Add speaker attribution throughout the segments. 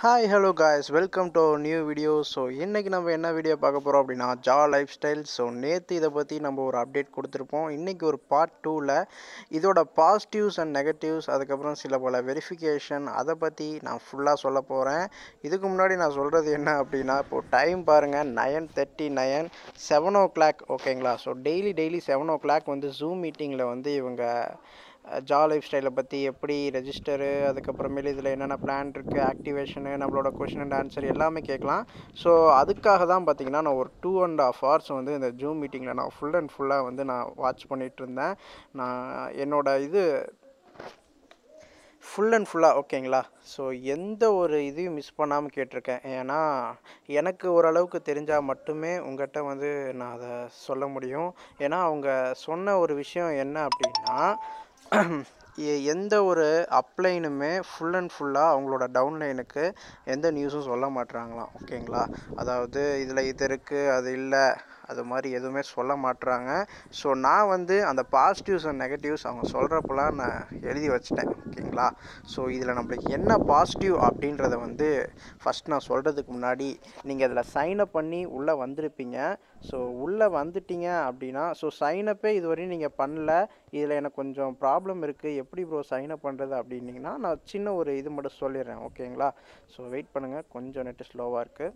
Speaker 1: hi hello guys welcome to new video so இன்றைக்கி நம்ம என்ன வீடியோ பார்க்க போகிறோம் அப்படின்னா ஜா லைஃப் ஸ்டைல் ஸோ நேற்று இதை பற்றி நம்ம ஒரு அப்டேட் கொடுத்துருப்போம் இன்றைக்கி ஒரு பார்ட் டூவில் இதோட பாசிட்டிவ்ஸ் அண்ட் நெகட்டிவ்ஸ் அதுக்கப்புறம் சில பல வெரிஃபிகேஷன் அதை பற்றி நான் ஃபுல்லாக சொல்ல போகிறேன் இதுக்கு முன்னாடி நான் சொல்கிறது என்ன அப்படின்னா இப்போது டைம் பாருங்கள் nine thirty nine seven o'clock ஓகேங்களா so daily daily seven o'clock வந்து ஜூம் மீட்டிங்கில் வந்து இவங்க ஜா லைஃப் ஸ்டைலை பற்றி எப்படி ரெஜிஸ்டரு அதுக்கப்புறமேலு இதில் என்னென்ன பிளான் இருக்குது ஆக்டிவேஷனு நம்மளோட கொஷின் அண்ட் ஆன்சர் எல்லாமே கேட்கலாம் ஸோ அதுக்காக தான் பார்த்தீங்கன்னா நான் ஒரு டூ அண்ட் ஆஃப் ஹவர்ஸ் வந்து இந்த ஜூம் மீட்டிங்கில் நான் ஃபுல் அண்ட் ஃபுல்லாக வந்து நான் வாட்ச் பண்ணிகிட்டு இருந்தேன் நான் என்னோட இது ஃபுல் அண்ட் ஃபுல்லாக ஓகேங்களா ஸோ எந்த ஒரு இதையும் மிஸ் பண்ணாமல் கேட்டிருக்கேன் ஏன்னா எனக்கு ஓரளவுக்கு தெரிஞ்சால் மட்டுமே உங்கள்கிட்ட வந்து நான் அதை சொல்ல முடியும் ஏன்னா அவங்க சொன்ன ஒரு விஷயம் என்ன அப்படின்னா எ- எந்த ஒரு அப்ளைனுமே ஃபுல் அண்ட் ஃபுல்லாக அவங்களோட டவுன்லைனுக்கு எந்த நியூஸும் சொல்ல மாட்றாங்களாம் ஓகேங்களா அதாவது இதில் இது இருக்குது அது இல்லை அது மாதிரி எதுவுமே சொல்ல மாட்றாங்க ஸோ நான் வந்து அந்த பாசிட்டிவ்ஸ் அண்ட் நெகட்டிவ்ஸ் அவங்க சொல்கிறப்பெல்லாம் நான் எழுதி வச்சிட்டேன் ஓகேங்களா ஸோ இதில் நம்மளுக்கு என்ன பாசிட்டிவ் அப்படின்றத வந்து ஃபஸ்ட் நான் சொல்கிறதுக்கு முன்னாடி நீங்கள் அதில் சைன் அப் பண்ணி உள்ளே வந்திருப்பீங்க ஸோ உள்ளே வந்துட்டீங்க அப்படின்னா ஸோ சைனப்பே இதுவரையும் நீங்கள் பண்ணல இதில் எனக்கு கொஞ்சம் ப்ராப்ளம் இருக்குது எப்படி ப்ரோ சைன் அப் பண்ணுறது அப்படின்னீங்கன்னா நான் சின்ன ஒரு இது மட்டும் சொல்லிடுறேன் ஓகேங்களா ஸோ வெயிட் பண்ணுங்கள் கொஞ்சம் நெட்டு ஸ்லோவாக இருக்குது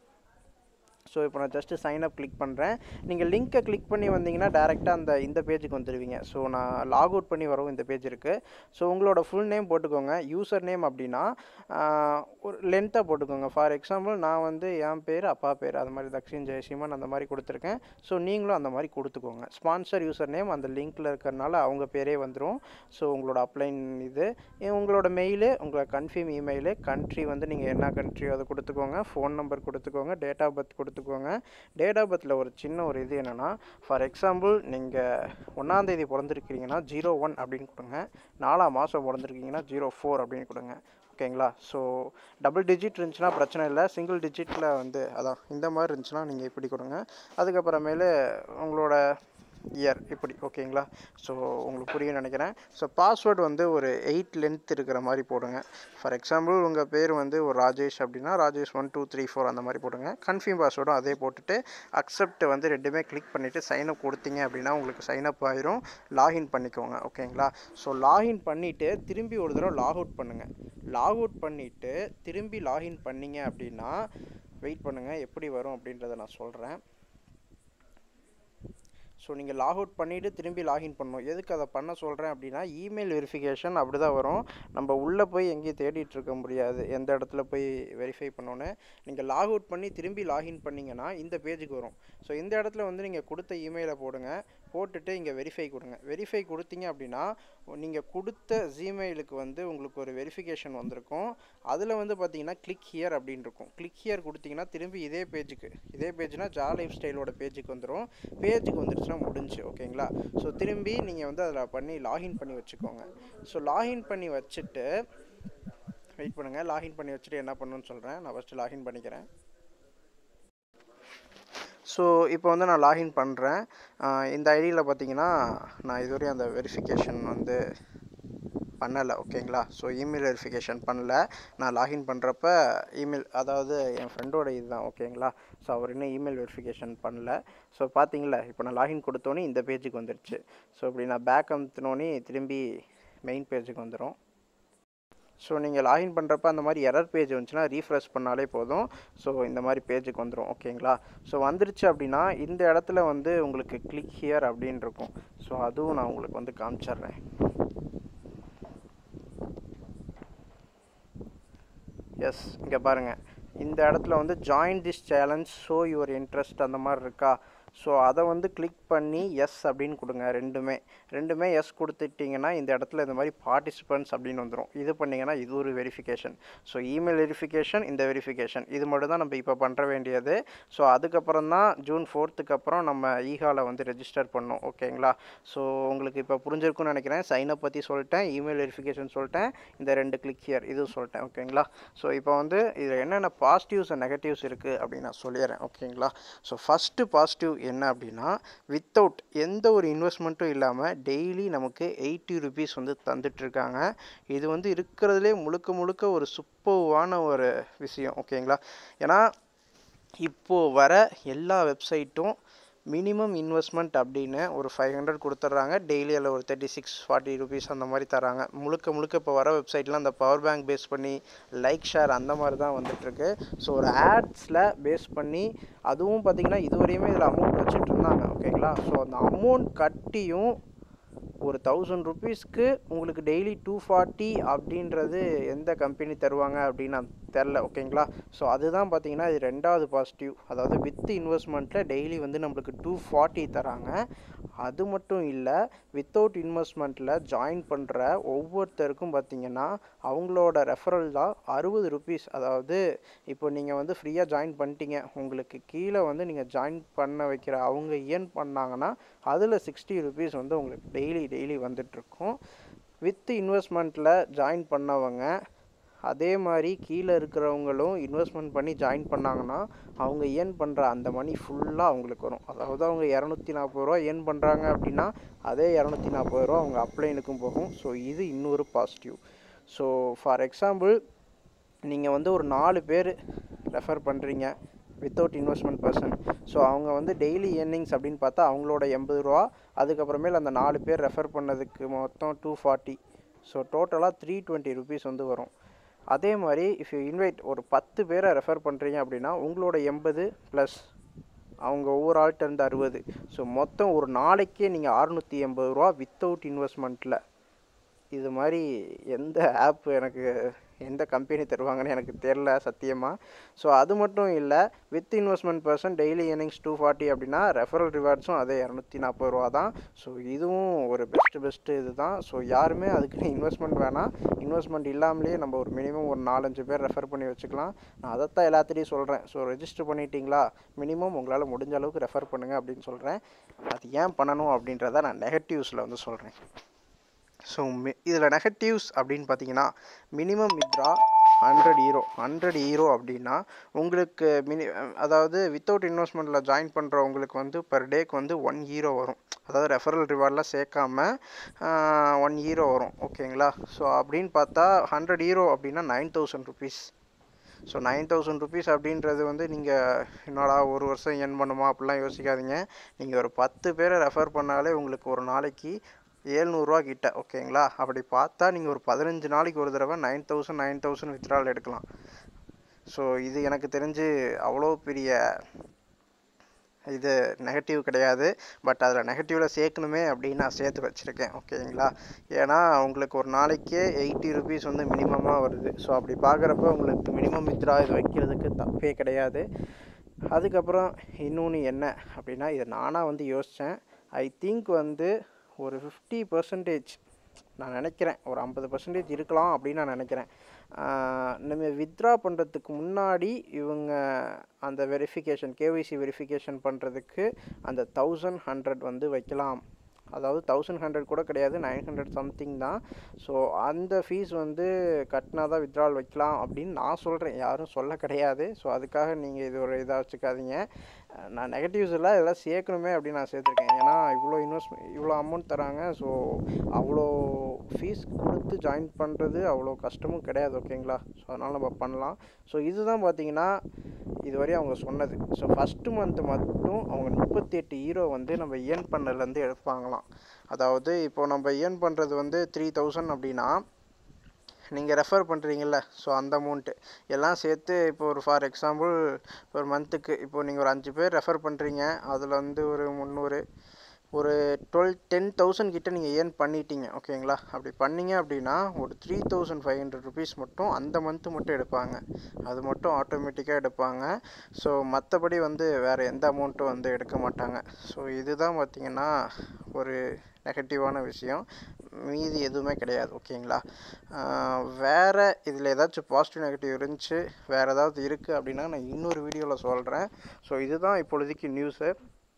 Speaker 1: ஸோ இப்போ நான் ஜஸ்ட்டு சைன் அப் கிளிக் பண்ணுறேன் நீங்கள் லிங்க்கை கிளிக் பண்ணி வந்தீங்கன்னா டேரெக்டாக அந்த இந்த பேஜுக்கு வந்துடுவீங்க ஸோ நான் லாக் அவுட் பண்ணி வரவும் இந்த பேஜ் இருக்குது ஸோ உங்களோட ஃபுல் நேம் போட்டுக்கோங்க யூசர் நேம் அப்படின்னா ஆஹ், ஒரு லென்த்தாக போட்டுக்கோங்க ஃபார் எக்ஸாம்பிள் நான் வந்து என் பேர் அப்பா பேர் அது மாதிரி தக்ஷின் ஜெயசிமன் அந்த மாதிரி கொடுத்துருக்கேன் ஸோ நீங்களும் அந்த மாதிரி கொடுத்துக்கோங்க ஸ்பான்சர் யூசர் நேம் அந்த லிங்க்கில் இருக்கிறனால அவங்க பேரே வந்துடும் ஸோ உங்களோட அப்ளைன் இது ஏன் உங்களோட மெயிலு உங்களோட கன்ஃபார்ம் இமெயிலு கண்ட்ரி வந்து நீங்கள் என்ன கண்ட்ரியோ அதை கொடுத்துக்கோங்க ஃபோன் நம்பர் கொடுத்துக்கோங்க டேட் ஆஃப் பர்த் கொடுத்துக்கோங்க டேட் ஆஃப் பர்த்தில் ஒரு சின்ன ஒரு இது என்னென்னா ஃபார் எக்ஸாம்பிள் நீங்கள் ஒன்றாந்தேதி பிறந்திருக்கிறீங்கன்னா ஜீரோ ஒன் அப்படின்னு கொடுங்க நாலாம் மாதம் பிறந்திருக்கீங்கன்னா ஜீரோ ஃபோர் அப்படின்னு கொடுங்க ஓகேங்களா ஸோ டபுள் டிஜிட் இருந்துச்சுன்னா பிரச்சனை இல்லை சிங்கிள் டிஜிட்டில் வந்து அதான் இந்த மாதிரி இருந்துச்சுன்னா நீங்கள் இப்படி கொடுங்க அதுக்கப்புறமேலு உங்களோட இயர் இப்படி ஓகேங்களா ஸோ உங்களுக்கு புரியும் நினைக்கிறேன் ஸோ பாஸ்வேர்டு வந்து ஒரு எயிட் லென்த் இருக்கிற மாதிரி போடுங்க ஃபார் எக்ஸாம்பிள் உங்கள் பேர் வந்து ஒரு ராஜேஷ் அப்படின்னா Rajesh one two three four அந்த மாதிரி போடுங்க கன்ஃபார்ம் பாஸ்வேர்டும் அதே போட்டுட்டு அக்செப்ட் வந்து ரெண்டுமே கிளிக் பண்ணிவிட்டு சைன் அப் கொடுத்தீங்க அப்படின்னா உங்களுக்கு சைன் அப் ஆயிரும் லாகின் பண்ணிக்கோங்க ஓகேங்களா ஸோ லாகின் பண்ணிவிட்டு திரும்பி ஒரு தடவை லாக் அவுட் பண்ணுங்கள் லாக் அவுட் பண்ணிவிட்டு திரும்பி லாகின் பண்ணீங்க அப்படின்னா வெயிட் பண்ணுங்கள் எப்படி வரும் அப்படின்றத நான் சொல்கிறேன் ஸோ நீங்கள் லாக் அவுட் பண்ணிவிட்டு திரும்பி லாகின் பண்ணணும் எதுக்கு அதை பண்ண சொல்கிறேன் அப்படின்னா இமெயில் வெரிஃபிகேஷன் அப்படி தான் வரும் நம்ம உள்ளே போய் எங்கேயும் தேடிட்டு இருக்க முடியாது எந்த இடத்துல போய் வெரிஃபை பண்ணோன்னு நீங்கள் லாக் அவுட் பண்ணி திரும்பி லாகின் பண்ணிங்கன்னா இந்த பேஜுக்கு வரும் ஸோ இந்த இடத்துல வந்து நீங்கள் கொடுத்த இமெயிலை போடுங்க போட்டுட்டு இங்கே வெரிஃபை கொடுங்க வெரிஃபை கொடுத்தீங்க அப்படின்னா நீங்கள் கொடுத்த ஜிமெயிலுக்கு வந்து உங்களுக்கு ஒரு வெரிஃபிகேஷன் வந்திருக்கும் அதில் வந்து பார்த்தீங்கன்னா கிளிக் ஹியர் அப்படின்னு இருக்கும் கிளிக் ஹியர் கொடுத்தீங்கன்னா திரும்பி இதே பேஜுக்கு இதே பேஜ்னா ஜா லைஃப் ஸ்டைலோட பேஜுக்கு வந்துடும் பேஜுக்கு வந்துருச்சுன்னா முடிஞ்சு ஓகேங்களா ஸோ திரும்பி நீங்கள் வந்து அதில் பண்ணி லாகின் பண்ணி வச்சுக்கோங்க ஸோ லாகின் பண்ணி வச்சுட்டு வெயிட் பண்ணுங்கள் லாகின் பண்ணி வச்சுட்டு என்ன பண்ணணும்னு சொல்கிறேன் நான் ஃபஸ்ட்டு லாகின் பண்ணிக்கிறேன் ஸோ இப்போ வந்து நான் லாகின் பண்ணுறேன் இந்த ஐடியில் பார்த்தீங்கன்னா நான் இதுவரையும் அந்த வெரிஃபிகேஷன் வந்து பண்ணலை ஓகேங்களா ஸோ இமெயில் வெரிஃபிகேஷன் பண்ணல நான் லாகின் பண்ணுறப்ப இமெயில் அதாவது என் ஃப்ரெண்டோட இதுதான் ஓகேங்களா ஸோ அவர் இன்னும் இமெயில் வெரிஃபிகேஷன் பண்ணல ஸோ பார்த்தீங்களா இப்போ நான் லாகின் கொடுத்தோன்னே இந்த பேஜுக்கு வந்துருச்சு ஸோ இப்படி நான் பேக் அமுத்தினோன்னே திரும்பி மெயின் பேஜுக்கு வந்துடும் ஸோ நீங்கள் லாகின் பண்ணுறப்ப அந்த மாதிரி எரர் பேஜ் வந்துச்சுன்னா ரீஃப்ரெஷ் பண்ணாலே போதும் ஸோ இந்த மாதிரி பேஜுக்கு வந்துடும் ஓகேங்களா ஸோ வந்துருச்சு அப்படின்னா இந்த இடத்துல வந்து உங்களுக்கு கிளிக் ஹியர் அப்படின்னு இருக்கும் ஸோ அதுவும் நான் உங்களுக்கு வந்து காமிச்சிட்றேன் எஸ் இங்கே பாருங்கள் இந்த இடத்துல வந்து join this challenge show your interest அந்த மாதிரி இருக்கா ஸோ அதை வந்து கிளிக் பண்ணி எஸ் அப்படின்னு கொடுங்க ரெண்டுமே ரெண்டுமே எஸ் கொடுத்துட்டிங்கன்னா இந்த இடத்துல இந்த மாதிரி பார்ட்டிசிபெண்ட்ஸ் அப்படின்னு வந்துடும் இது பண்ணிங்கன்னா இது ஒரு வெரிஃபிகேஷன் ஸோ இமெயில் வெரிஃபிகேஷன் இந்த வெரிஃபிகேஷன் இது மட்டும் தான் நம்ம இப்போ பண்ணுற வேண்டியது ஸோ அதுக்கப்புறம் தான் ஜூன் ஃபோர்த்துக்கு அப்புறம் நம்ம ஈகாவில் வந்து ரெஜிஸ்டர் பண்ணோம் ஓகேங்களா ஸோ உங்களுக்கு இப்போ புரிஞ்சிருக்கும்னு நினைக்கிறேன் சைனப் பற்றி சொல்லிட்டேன் இமெயில் வெரிஃபிகேஷன் சொல்லிட்டேன் இந்த ரெண்டு கிளிக் ஹியர் இதுவும் சொல்லிட்டேன் ஓகேங்களா ஸோ இப்போ வந்து இதில் என்னென்ன பாசிட்டிவ்ஸ் அண்ட் நெகட்டிவ்ஸ் இருக்குது அப்படின்னு நான் சொல்லிடுறேன் ஓகேங்களா ஸோ ஃபஸ்ட்டு பாசிட்டிவ் என்ன அப்படின்னா வித்தவுட் எந்த ஒரு இன்வெஸ்ட்மெண்ட்டும் இல்லாமல் டெய்லி நமக்கு எயிட்டி ருபீஸ் வந்து தந்துட்டுருக்காங்க இது வந்து இருக்கிறதுலே முழுக்க முழுக்க ஒரு சூப்பர்வான ஒரு விஷயம் ஓகேங்களா ஏன்னா இப்போது வர எல்லா வெப்சைட்டும் மினிமம் இன்வெஸ்ட்மெண்ட் அப்படின்னு ஒரு ஃபைவ் ஹண்ட்ரட் கொடுத்துட்றாங்க டெய்லி அதில் ஒரு தேர்ட்டி சிக்ஸ் ஃபார்ட்டி ருபீஸ் அந்த மாதிரி தராங்க முழுக்க முழுக்க இப்போ வர வெப்சைட்லாம் அந்த பவர் பேங்க் பேஸ் பண்ணி லைக் ஷேர் அந்த மாதிரி தான் வந்துட்டுருக்கு ஸோ ஒரு ஆட்ஸில் பேஸ் பண்ணி அதுவும் பார்த்திங்கன்னா இதுவரையுமே இதில் அமௌண்ட் வச்சுட்டு இருந்தாங்க ஓகேங்களா ஸோ அந்த அமௌண்ட் கட்டியும் ஒரு தௌசண்ட் ருபீஸ்க்கு உங்களுக்கு டெய்லி டூ ஃபார்ட்டி அப்படின்றது எந்த கம்பெனி தருவாங்க அப்படின்னு நான் தெரில ஓகேங்களா ஸோ அதுதான் பார்த்தீங்கன்னா இது ரெண்டாவது பாசிட்டிவ் அதாவது வித் இன்வெஸ்ட்மெண்ட்டில் டெய்லி வந்து நம்மளுக்கு டூ ஃபார்ட்டி தராங்க அது மட்டும் இல்லை வித்தவுட் இன்வெஸ்ட்மெண்ட்டில் ஜாயின் பண்ணுற ஒவ்வொருத்தருக்கும் பார்த்தீங்கன்னா அவங்களோட ரெஃபரல் தான் அறுபது ருபீஸ் அதாவது இப்போ நீங்கள் வந்து ஃப்ரீயாக ஜாயின் பண்ணிட்டீங்க உங்களுக்கு கீழே வந்து நீங்கள் ஜாயின் பண்ண வைக்கிற அவங்க ஏர்ன் பண்ணாங்கன்னா அதில் சிக்ஸ்டி ருபீஸ் வந்து உங்களுக்கு டெய்லி டெய்லி வந்துட்டுருக்கும் வித் இன்வெஸ்ட்மெண்ட்டில் ஜாயின் பண்ணவங்க அதே மாதிரி கீழே இருக்கிறவங்களும் இன்வெஸ்ட்மெண்ட் பண்ணி ஜாயின் பண்ணாங்கன்னா அவங்க ஏர்ன் பண்ணுற அந்த மணி ஃபுல்லாக அவங்களுக்கு வரும் அதாவது அவங்க இரநூத்தி நாற்பது ரூபா ஏர்ன் பண்ணுறாங்க அப்படின்னா அதே இரநூத்தி நாற்பது ரூபா அவங்க அப்ளைனுக்கும் போகும் ஸோ இது இன்னொரு பாசிட்டிவ் ஸோ ஃபார் எக்ஸாம்பிள் நீங்கள் வந்து ஒரு நாலு பேர் ரெஃபர் பண்ணுறீங்க வித்தவுட் இன்வெஸ்ட்மெண்ட் பர்சன் ஸோ அவங்க வந்து டெய்லி ஏர்னிங்ஸ் அப்படின்னு பார்த்தா அவங்களோட எண்பது ரூபா அதுக்கப்புறமேல் அந்த நாலு பேர் ரெஃபர் பண்ணதுக்கு மொத்தம் டூ ஃபார்ட்டி ஸோ டோட்டலாக த்ரீ டுவெண்ட்டி ருபீஸ் வந்து வரும் அதே மாதிரி இஃப் யூ இன்வைட் ஒரு பத்து பேரை ரெஃபர் பண்ணுறீங்க அப்படின்னா உங்களோட எண்பது ப்ளஸ் அவங்க ஒவ்வொரு ஆள்கிட்ட இருந்து அறுபது ஸோ மொத்தம் ஒரு நாளைக்கே நீங்கள் அறுநூற்றி எண்பது ரூபா வித்தவுட் இன்வெஸ்ட்மெண்ட்டில் இது மாதிரி எந்த ஆப் எனக்கு எந்த கம்பெனி தருவாங்கன்னு எனக்கு தெரில சத்தியமாக ஸோ அது மட்டும் இல்லை with investment person daily earnings two forty அப்படின்னா ரெஃபரல் ரிவார்ட்ஸும் அதே இரநூத்தி நாற்பது ரூபா தான் ஸோ இதுவும் ஒரு பெஸ்ட்டு பெஸ்ட்டு இது தான் ஸோ யாருமே அதுக்குன்னு இன்வெஸ்ட்மெண்ட் வேணாம் இன்வெஸ்ட்மெண்ட் இல்லாமலே நம்ம ஒரு மினிமம் ஒரு நாலஞ்சு பேர் ரெஃபர் பண்ணி வச்சுக்கலாம் நான் அதைத்தான் எல்லாத்திலையும் சொல்கிறேன் ஸோ ரெஜிஸ்டர் பண்ணிட்டீங்களா மினிமம் உங்களால் முடிஞ்ச அளவுக்கு ரெஃபர் பண்ணுங்கள் அப்படின்னு சொல்கிறேன் அது ஏன் பண்ணணும் அப்படின்றத நான் நெகட்டிவ்ஸில் வந்து சொல்கிறேன் ஸோ மி இதில் நெகட்டிவ்ஸ் அப்படின்னு பார்த்தீங்கன்னா minimum withdraw hundred hero hundred hero அப்படின்னா உங்களுக்கு மினி அதாவது வித்தவுட் இன்வெஸ்ட்மெண்ட்டில் ஜாயின் பண்ணுறவங்களுக்கு வந்து பர் டேக்கு வந்து ஒன் ஹீரோ வரும் அதாவது ரெஃபரல் ரிவார்ட்லாம் சேர்க்காம ஒன் ஹீரோ வரும் ஓகேங்களா ஸோ அப்படின்னு பார்த்தா ஹண்ட்ரட் ஹீரோ அப்படின்னா nine thousand rupees so nine thousand rupees அப்படின்றது வந்து நீங்கள் என்னடா ஒரு வருஷம் என் பண்ணுமா அப்படிலாம் யோசிக்காதீங்க நீங்கள் ஒரு பத்து பேரை ரெஃபர் பண்ணாலே உங்களுக்கு ஒரு நாளைக்கு ஏழ்நூறுரூவா கிட்ட ஓகேங்களா அப்படி பார்த்தா நீங்கள் ஒரு பதினஞ்சு நாளைக்கு ஒரு தடவை nine thousand nine thousand withdrawal எடுக்கலாம் ஸோ இது எனக்கு தெரிஞ்சு அவ்வளோ பெரிய இது நெகட்டிவ் கிடையாது பட் அதில் நெகட்டிவில் சேர்க்கணுமே அப்படின்னு நான் சேர்த்து வச்சுருக்கேன் ஓகேங்களா ஏன்னா உங்களுக்கு ஒரு நாளைக்கே எயிட்டி ருபீஸ் வந்து மினிமமாக வருது ஸோ அப்படி பார்க்குறப்ப உங்களுக்கு மினிமம் வித்ரா இது வைக்கிறதுக்கு தப்பே கிடையாது அதுக்கப்புறம் இன்னொன்று என்ன அப்படின்னா இதை நானாக வந்து யோசித்தேன் ஐ திங்க் வந்து ஒரு ஃபிஃப்டி பர்சன்டேஜ் நான் நினைக்கிறேன் ஒரு ஐம்பது பர்சன்டேஜ் இருக்கலாம் அப்படின்னு நான் நினைக்கிறேன் நம்ம வித்ட்ரா பண்ணுறதுக்கு முன்னாடி இவங்க அந்த வெரிஃபிகேஷன் கேஒய்சி வெரிஃபிகேஷன் பண்ணுறதுக்கு அந்த தௌசண்ட் ஹண்ட்ரட் வந்து வைக்கலாம் அதாவது தௌசண்ட் ஹண்ட்ரட் கூட கிடையாது நைன் ஹண்ட்ரட் சம்திங் தான் ஸோ அந்த ஃபீஸ் வந்து கட்டினா தான் வித்ட்ரால் வைக்கலாம் அப்படின்னு நான் சொல்கிறேன் யாரும் சொல்ல கிடையாது ஸோ அதுக்காக நீங்கள் இது ஒரு இதாக வச்சுக்காதீங்க நான் நெகட்டிவ்ஸ் எல்லாம் இதெல்லாம் சேர்க்கணுமே அப்படின்னு நான் சேர்த்துருக்கேன் ஏன்னா இவ்வளோ இன்வெஸ்ட் இவ்வளோ அமௌண்ட் தராங்க ஸோ அவ்வளோ ஃபீஸ் கொடுத்து ஜாயின் பண்ணுறது அவ்வளோ கஷ்டமும் கிடையாது ஓகேங்களா ஸோ அதனால் நம்ம பண்ணலாம் ஸோ இதுதான் பார்த்தீங்கன்னா இதுவரை அவங்க சொன்னது ஸோ ஃபஸ்ட்டு மந்த் மட்டும் அவங்க முப்பத்தி எட்டு ஹீரோ வந்து நம்ம ஏர்ன் பண்ணலேருந்து எடுப்பாங்களாம் அதாவது இப்போ நம்ம ஏர்ன் பண்ணுறது வந்து த்ரீ தௌசண்ட் அப்படின்னா நீங்கள் ரெஃபர் பண்ணுறீங்கல்ல ஸோ அந்த அமௌண்ட்டு எல்லாம் சேர்த்து இப்போ ஒரு ஃபார் எக்ஸாம்பிள் ஒரு மந்த்துக்கு இப்போ நீங்கள் ஒரு அஞ்சு பேர் ரெஃபர் பண்ணுறீங்க அதில் வந்து ஒரு முந்நூறு ஒரு டுவெல் டென் தௌசண்ட் கிட்ட நீங்கள் ஏர்ன் பண்ணிட்டீங்க ஓகேங்களா அப்படி பண்ணீங்க அப்படின்னா ஒரு three thousand five hundred rupees மட்டும் அந்த மந்த்து மட்டும் எடுப்பாங்க அது மட்டும் ஆட்டோமேட்டிக்காக எடுப்பாங்க ஸோ மற்றபடி வந்து வேறு எந்த அமௌண்ட்டும் வந்து எடுக்க மாட்டாங்க ஸோ இதுதான் பார்த்திங்கன்னா ஒரு நெகட்டிவான விஷயம் மீதி எதுவுமே கிடையாது ஓகேங்களா வேறு இதில் ஏதாச்சும் பாசிட்டிவ் நெகட்டிவ் இருந்துச்சு வேறு ஏதாவது இருக்குது அப்படின்னா நான் இன்னொரு வீடியோவில் சொல்கிறேன் ஸோ இதுதான் இப்பொழுதைக்கு நியூஸு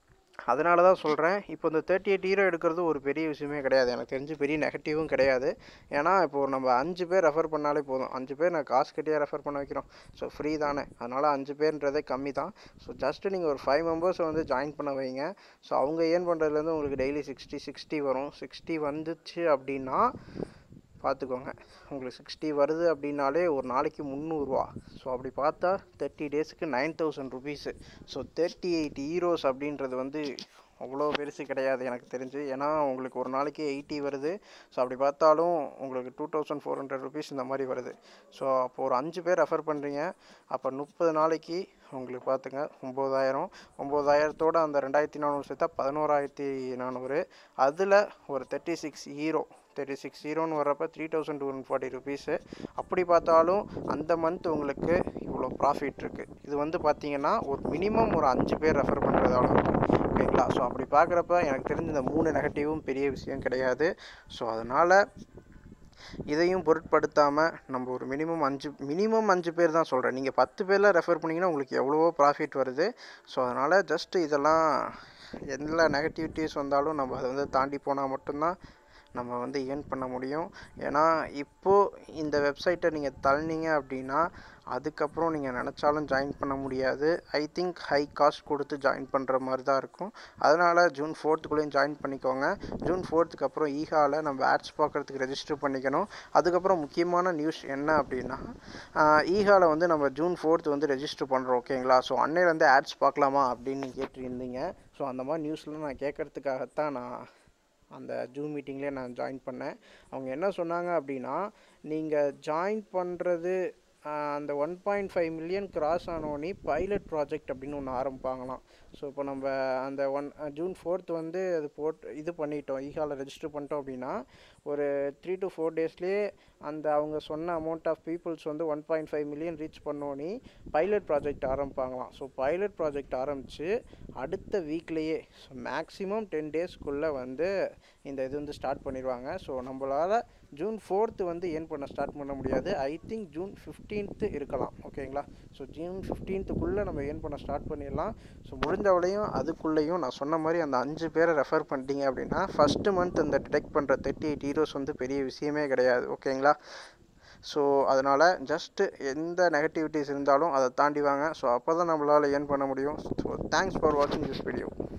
Speaker 1: அதனால தான் சொல்கிறேன் இப்போ இந்த தேர்ட்டி எயிட் ஹீரோ எடுக்கிறது ஒரு பெரிய விஷயமே கிடையாது எனக்கு தெரிஞ்சு பெரிய நெகட்டிவும் கிடையாது ஏன்னா இப்போ நம்ம அஞ்சு பேர் ரெஃபர் பண்ணாலே போதும் அஞ்சு பேர் நான் காசு கட்டியாக ரெஃபர் பண்ண வைக்கிறோம் ஸோ ஃப்ரீ தானே அதனால் அஞ்சு பேர்ன்றதே கம்மி தான் ஸோ ஜஸ்ட்டு நீங்கள் ஒரு ஃபைவ் மெம்பர்ஸை வந்து ஜாயின் பண்ண வைங்க ஸோ அவங்க ஏர்ன் பண்ணுறதுலேருந்து உங்களுக்கு டெய்லி சிக்ஸ்டி சிக்ஸ்டி வரும் சிக்ஸ்டி வந்துச்சு அப்படின்னா பார்த்துக்கோங்க உங்களுக்கு சிக்ஸ்டி வருது அப்படின்னாலே ஒரு நாளைக்கு முந்நூறுரூவா ஸோ அப்படி பார்த்தா தேர்ட்டி டேஸுக்கு nine thousand rupees so thirty eight heroes அப்படின்றது வந்து அவ்வளோ பெருசு கிடையாது எனக்கு தெரிஞ்சு ஏன்னா உங்களுக்கு ஒரு நாளைக்கு எயிட்டி வருது ஸோ அப்படி பார்த்தாலும் உங்களுக்கு two thousand four hundred rupees இந்த மாதிரி வருது ஸோ அப்போ ஒரு அஞ்சு பேர் ரெஃபர் பண்ணுறீங்க அப்போ முப்பது நாளைக்கு உங்களுக்கு பார்த்துங்க ஒம்பதாயிரம் ஒம்பதாயிரத்தோட அந்த ரெண்டாயிரத்தி நானூறு சேர்த்தா பதினோராயிரத்தி நானூறு அதில் ஒரு thirty six hero thirty six ஹீரோன்னு வர்றப்ப three thousand two hundred forty rupees அப்படி பார்த்தாலும் அந்த மந்த் உங்களுக்கு இவ்வளோ ப்ராஃபிட் இருக்குது இது வந்து பார்த்தீங்கன்னா ஒரு மினிமம் ஒரு அஞ்சு பேர் ரெஃபர் பண்ணுறதால இருக்குது ஓகேங்களா ஸோ அப்படி பார்க்குறப்ப எனக்கு தெரிஞ்ச இந்த மூணு நெகட்டிவும் பெரிய விஷயம் கிடையாது ஸோ அதனால் இதையும் பொருட்படுத்தாமல் நம்ம ஒரு மினிமம் அஞ்சு மினிமம் அஞ்சு பேர் தான் சொல்கிறேன் நீங்கள் பத்து பேரில் ரெஃபர் பண்ணிங்கன்னா உங்களுக்கு எவ்வளவோ ப்ராஃபிட் வருது ஸோ அதனால் ஜஸ்ட்டு இதெல்லாம் எல்லா நெகட்டிவிட்டிஸ் வந்தாலும் நம்ம அதை வந்து தாண்டி போனால் மட்டும்தான் நம்ம வந்து ஏர்ன் பண்ண முடியும் ஏன்னா இப்போது இந்த வெப்சைட்டை நீங்கள் தள்ளினீங்க அப்படின்னா அதுக்கப்புறம் நீங்கள் நினச்சாலும் ஜாயின் பண்ண முடியாது ஐ திங்க் ஹை காஸ்ட் கொடுத்து ஜாயின் பண்ணுற மாதிரி தான் இருக்கும் அதனால் ஜூன் ஃபோர்த்துக்குள்ளேயும் ஜாயின் பண்ணிக்கோங்க ஜூன் ஃபோர்த்துக்கு அப்புறம் ஈஹாவில் நம்ம ஆட்ஸ் பார்க்குறதுக்கு ரெஜிஸ்டர் பண்ணிக்கணும் அதுக்கப்புறம் முக்கியமான நியூஸ் என்ன அப்படின்னா ஈஹாவில் வந்து நம்ம ஜூன் ஃபோர்த் வந்து ரெஜிஸ்டர் பண்ணுறோம் ஓகேங்களா ஸோ அன்னையிலேருந்து ஆட்ஸ் பார்க்கலாமா அப்படின்னு கேட்டிருந்தீங்க ஸோ அந்த மாதிரி நியூஸ்லாம் நான் கேட்குறதுக்காகத்தான் நான் அந்த ஜூம் மீட்டிங்லேயே நான் ஜாயின் பண்ணேன் அவங்க என்ன சொன்னாங்க அப்படின்னா நீங்கள் ஜாயின் பண்ணுறது அந்த one point five million cross ஆனோடனே பைலட் ப்ராஜெக்ட் அப்படின்னு ஒன்று ஆரம்பிப்பாங்களாம் ஸோ இப்போ நம்ம அந்த ஒன் ஜூன் ஃபோர்த் வந்து அது போட்டு இது பண்ணிட்டோம் ஈகாவில் ரெஜிஸ்டர் பண்ணிட்டோம் அப்படின்னா ஒரு த்ரீ டு ஃபோர் டேஸ்லேயே அந்த அவங்க சொன்ன அமௌண்ட் ஆஃப் பீப்புள்ஸ் வந்து one point five million reach பண்ணோன்னே பைலட் ப்ராஜெக்ட் ஆரம்பிப்பாங்களாம் ஸோ பைலட் ப்ராஜெக்ட் ஆரம்பித்து அடுத்த வீக்லேயே ஸோ மேக்ஸிமம் டென் டேஸ்க்குள்ளே வந்து இந்த இது வந்து ஸ்டார்ட் பண்ணிடுவாங்க ஸோ நம்மளால் ஜூன் ஃபோர்த்து வந்து ஏர்ன் பண்ண ஸ்டார்ட் பண்ண முடியாது ஐ திங்க் ஜூன் ஃபிஃப்டீன்த்து இருக்கலாம் ஓகேங்களா ஸோ ஜூன் ஃபிஃப்டீன்த்துக்குள்ளே நம்ம ஏர்ன் பண்ண ஸ்டார்ட் பண்ணிடலாம் ஸோ முடிஞ்சவளையும் அதுக்குள்ளேயும் நான் சொன்ன மாதிரி அந்த அஞ்சு பேரை ரெஃபர் பண்ணிட்டீங்க அப்படின்னா ஃபஸ்ட்டு மந்த் அந்த டிடெக்ட் பண்ணுற தேர்ட்டி எயிட் ஹீரோஸ் வந்து பெரிய விஷயமே கிடையாது ஓகேங்களா ஸோ அதனால் ஜஸ்ட்டு எந்த நெகட்டிவிட்டிஸ் இருந்தாலும் அதை தாண்டி வாங்க ஸோ அப்போ தான் நம்மளால் ஏர்ன் பண்ண முடியும் ஸோ தேங்க்ஸ் ஃபார் வாட்சிங் திஸ் வீடியோ